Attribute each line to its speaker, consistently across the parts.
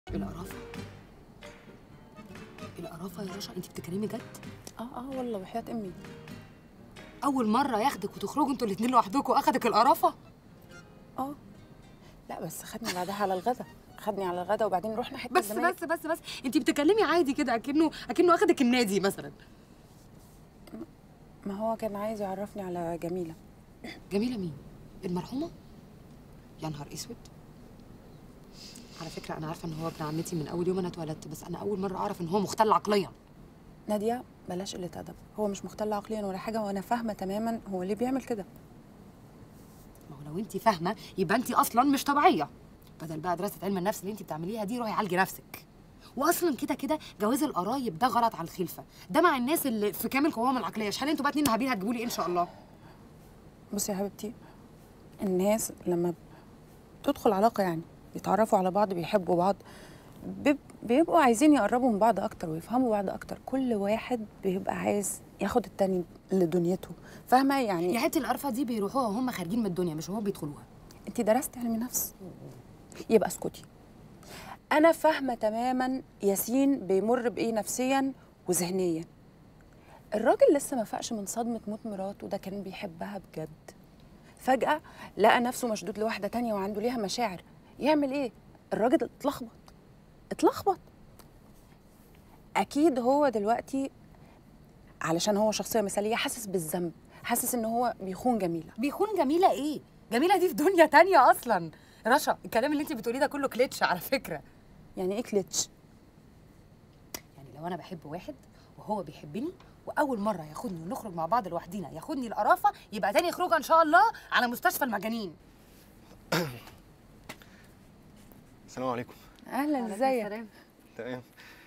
Speaker 1: القرافه القرافه يا رشا انت بتتكلمي جد
Speaker 2: اه اه والله وحياة امي
Speaker 1: اول مره ياخدك وتخرجوا انتوا الاثنين لوحدكم اخدك القرافه
Speaker 2: اه لا بس خدني بعدها على الغدا خدني على الغدا وبعدين رحنا حته
Speaker 1: بس
Speaker 2: الزمالك.
Speaker 1: بس بس بس انت بتتكلمي عادي كده اكنه اكنه اخدك النادي مثلا
Speaker 2: ما هو كان عايز يعرفني على جميله
Speaker 1: جميله مين المرحومه يا نهار اسود على فكره انا عارفه ان هو ابن عمتي من اول يوم انا اتولدت بس انا اول مره اعرف ان هو مختل عقليا
Speaker 2: ناديه بلاش قله ادب هو مش مختل عقليا ولا حاجه وانا فاهمه تماما هو ليه بيعمل كده
Speaker 1: ما هو لو انت فاهمه يبقى انت اصلا مش طبيعيه بدل بقى دراسه علم النفس اللي انت بتعمليها دي روحي عالجي نفسك واصلا كده كده جواز القرايب ده غلط على الخلفه ده مع الناس اللي في كامل قواهم العقليه شحال انتوا بقى اتنين مهابيل هتجيبوا لي ايه ان شاء الله
Speaker 2: بصي يا حبيبتي الناس لما تدخل علاقه يعني يتعرفوا على بعض بيحبوا بعض بيب- بيبقوا عايزين يقربوا من بعض اكتر ويفهموا بعض اكتر كل واحد بيبقى عايز ياخد التاني لدنيته فاهمه يعني
Speaker 1: يا حته القرفه دي بيروحوها وهم خارجين من الدنيا مش وهم بيدخلوها
Speaker 2: انت درست علم نفس يبقى اسكتي انا فاهمه تماما ياسين بيمر بايه نفسيا وذهنيا الراجل لسه ما فاقش من صدمه موت مراته ده كان بيحبها بجد فجاه لقى نفسه مشدود لواحده تانية وعنده ليها مشاعر يعمل ايه الراجل اتلخبط اتلخبط اكيد هو دلوقتي علشان هو شخصيه مثاليه حاسس بالذنب حاسس ان هو بيخون جميله
Speaker 1: بيخون جميله ايه جميله دي في دنيا تانية اصلا رشا الكلام اللي انت بتقوليه ده كله كليتش على فكره
Speaker 2: يعني ايه كليتش
Speaker 1: يعني لو انا بحب واحد وهو بيحبني واول مره ياخدني ونخرج مع بعض لوحدينا ياخدني القرافه يبقى تاني خروجه ان شاء الله على مستشفى المجانين
Speaker 3: السلام عليكم
Speaker 2: اهلا ازيك
Speaker 3: تمام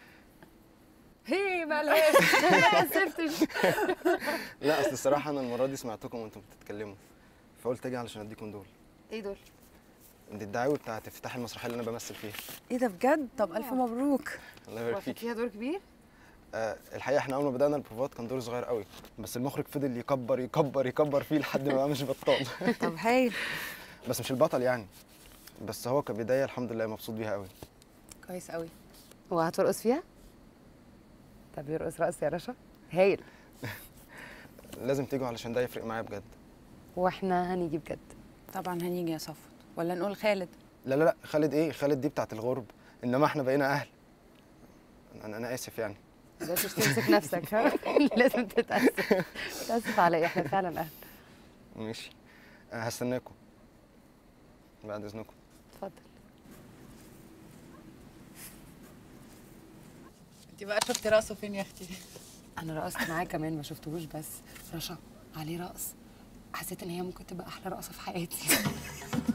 Speaker 1: هي مالهاش ما اسفتش
Speaker 3: لا اصل الصراحه انا المره دي سمعتكم وانتم بتتكلموا فقلت اجي علشان اديكم دول
Speaker 1: ايه دول
Speaker 3: دي الدعاوي بتاعت افتتاح المسرحيه اللي انا بمثل فيها
Speaker 2: ايه ده بجد طب الف مبروك
Speaker 3: الله يبارك فيك
Speaker 1: فيها دور كبير
Speaker 3: آه الحقيقه احنا اول ما بدانا البروفات كان دور صغير قوي بس المخرج فضل يكبر يكبر يكبر فيه لحد ما بقى مش بطال
Speaker 2: طب هايل
Speaker 3: بس مش البطل يعني بس هو كبدايه الحمد لله مبسوط بيها قوي
Speaker 2: كويس قوي
Speaker 1: وهترقص فيها طب يرقص رقص يا رشا هايل
Speaker 3: لازم تيجوا علشان ده يفرق معايا بجد
Speaker 1: واحنا هنيجي بجد
Speaker 2: طبعا هنيجي يا صفوت ولا نقول خالد
Speaker 3: لا لا لا خالد ايه خالد دي بتاعت الغرب انما احنا بقينا اهل انا انا اسف يعني
Speaker 1: لازم تمسك نفسك ها لازم تتاسف تتاسف على ايه احنا فعلا اهل
Speaker 3: ماشي آه هستناكم بعد اذنكم
Speaker 1: اتفضل
Speaker 2: انت بقى شفتي راسه فين يا اختي
Speaker 1: انا رقصت معاه كمان ما شفتهوش بس رشا عليه رقص حسيت ان هي ممكن تبقى احلى رقصه في حياتي